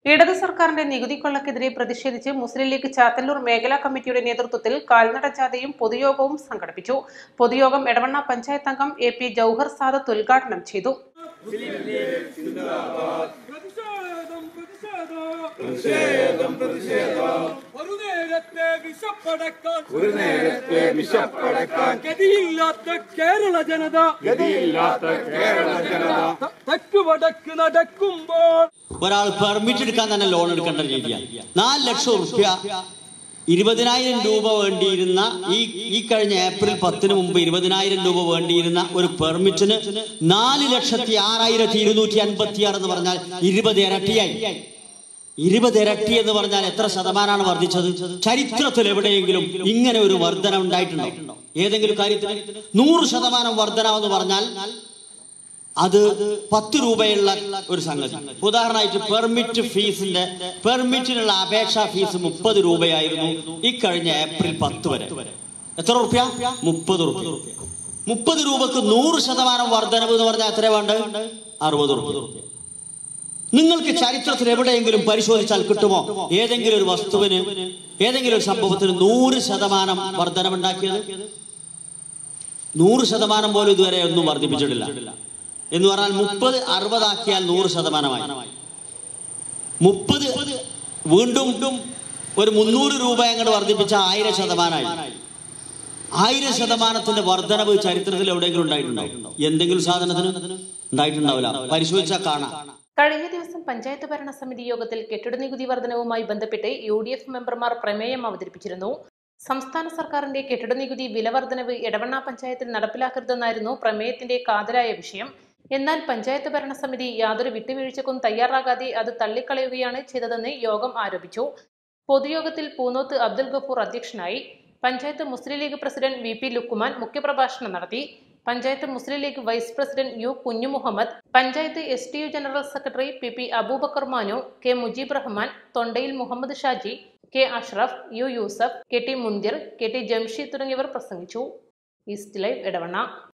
ഇടത് സർക്കാരിന്റെ നികുതി കൊള്ളക്കെതിരെ പ്രതിഷേധിച്ച് മുസ്ലിം ലീഗ് ചാത്തല്ലൂർ മേഖലാ കമ്മിറ്റിയുടെ നേതൃത്വത്തിൽ കാൽനട ജാഥയും പൊതുയോഗവും സംഘടിപ്പിച്ചു പൊതുയോഗം എടവണ്ണ പഞ്ചായത്ത് അംഗം എ പി ജൌഹർ സാദത്ത് ഉദ്ഘാടനം ചെയ്തു പ്രതിഷേധം പ്രതിഷേധം ഒരു നേരത്തെ വിശപ്പടക്കാൻ ഒരു നേരത്തെ വിശപ്പടക്കാൻ ഗതിയില്ലാത്ത കേരള ജനത ഗതിയില്ലാത്ത കേരള ജനത തെക്ക് വടക്ക് നടക്കുമ്പോൾ ഒരാൾ പെർമിറ്റ് എടുക്കാൻ തന്നെ ലോൺ എടുക്കേണ്ട രീതിയാണ് നാല് ലക്ഷം റുപ്യ ഇരുപതിനായിരം രൂപ വേണ്ടിയിരുന്ന ഈ ഈ കഴിഞ്ഞ ഏപ്രിൽ പത്തിന് മുമ്പ് ഇരുപതിനായിരം രൂപ വേണ്ടിയിരുന്ന ഒരു പെർമിറ്റിന് നാല് ലക്ഷത്തി ആറായിരത്തി ഇരുന്നൂറ്റി അൻപത്തി ആറ് എന്ന് പറഞ്ഞാൽ ഇരുപത് ഇരട്ടിയായി ഇരുപത് ഇരട്ടി എന്ന് പറഞ്ഞാൽ എത്ര ശതമാനമാണ് വർദ്ധിച്ചത് ചരിത്രത്തിൽ എവിടെയെങ്കിലും ഇങ്ങനെ ഒരു വർധന ഉണ്ടായിട്ടുണ്ടോ ഏതെങ്കിലും കാര്യത്തിൽ നൂറ് ശതമാനം വർധന എന്ന് പറഞ്ഞാൽ അത് പത്ത് രൂപയുള്ള ഒരു സംഗതി ഉദാഹരണമായിട്ട് പെർമിറ്റ് ഫീസിന്റെ പെർമിറ്റിനുള്ള അപേക്ഷാ ഫീസ് മുപ്പത് രൂപയായിരുന്നു ഇക്കഴിഞ്ഞ ഏപ്രിൽ പത്ത് വരെ എത്ര റുപ്യ മുപ്പത് റുപ്യ മുപ്പത് രൂപക്ക് നൂറ് ശതമാനം വർധനവ് എന്ന് പറഞ്ഞാൽ എത്ര വേണ്ട അറുപത് റുപ്യ നിങ്ങൾക്ക് ചരിത്രത്തിൽ എവിടെയെങ്കിലും പരിശോധിച്ചാൽ കിട്ടുമോ ഏതെങ്കിലും ഒരു വസ്തുവിന് ഏതെങ്കിലും ഒരു സംഭവത്തിന് നൂറ് ശതമാനം വർധനമുണ്ടാക്കിയത് നൂറ് ശതമാനം പോലും ഇതുവരെ ഒന്നും വർദ്ധിപ്പിച്ചിട്ടില്ല എന്ന് പറഞ്ഞാൽ മുപ്പത് അറുപതാക്കിയാൽ നൂറ് ശതമാനമായി മുപ്പത് വീണ്ടും ഒരു മുന്നൂറ് രൂപ അങ്ങോട്ട് വർദ്ധിപ്പിച്ച ആയിരം ശതമാനമായി ആയിരം ശതമാനത്തിന്റെ വർധനവ് ചരിത്രത്തിൽ എവിടെയെങ്കിലും ഉണ്ടായിട്ടുണ്ടോ എന്തെങ്കിലും സാധനത്തിന് ഉണ്ടായിട്ടുണ്ടാവില്ല പരിശോധിച്ചാൽ കാണാം കഴിഞ്ഞ ദിവസം പഞ്ചായത്ത് ഭരണസമിതി യോഗത്തിൽ കെട്ടിട നികുതി വർധനവുമായി ബന്ധപ്പെട്ട് യു ഡി എഫ് മെമ്പർമാർ പ്രമേയം അവതരിപ്പിച്ചിരുന്നു സംസ്ഥാന സർക്കാരിന്റെ കെട്ടിട നികുതി വില വർധനവ് എടവണ്ണ പഞ്ചായത്തിൽ നടപ്പിലാക്കരുതെന്നായിരുന്നു പ്രമേയത്തിന്റെ കാതലായ വിഷയം എന്നാൽ പഞ്ചായത്ത് ഭരണസമിതി യാതൊരു വിട്ടുവീഴ്ചക്കും തയ്യാറാകാതെ അത് തള്ളിക്കളയുകയാണ് ചെയ്തതെന്ന് യോഗം ആരോപിച്ചു പൊതുയോഗത്തിൽ പൂന്നോത്ത് അബ്ദുൽ ഗഫൂർ അധ്യക്ഷനായി panchayat Muslim League president V P Lukman മുഖ്യപ്രഭാഷണം നടത്തി panchayat Muslim League vice president U Kunju Muhammad panchayat S T U general secretary P P Aboobacker Manu K Mujeeb Rahman Thondayil Muhammad Shaji K Ashraf U Yusuf K T Munthir K T Jamsheed തുടങ്ങിയവർ പ്രസംഗിച്ചു ഈസ്റ്റ് ലൈവ് എടവണ്ണ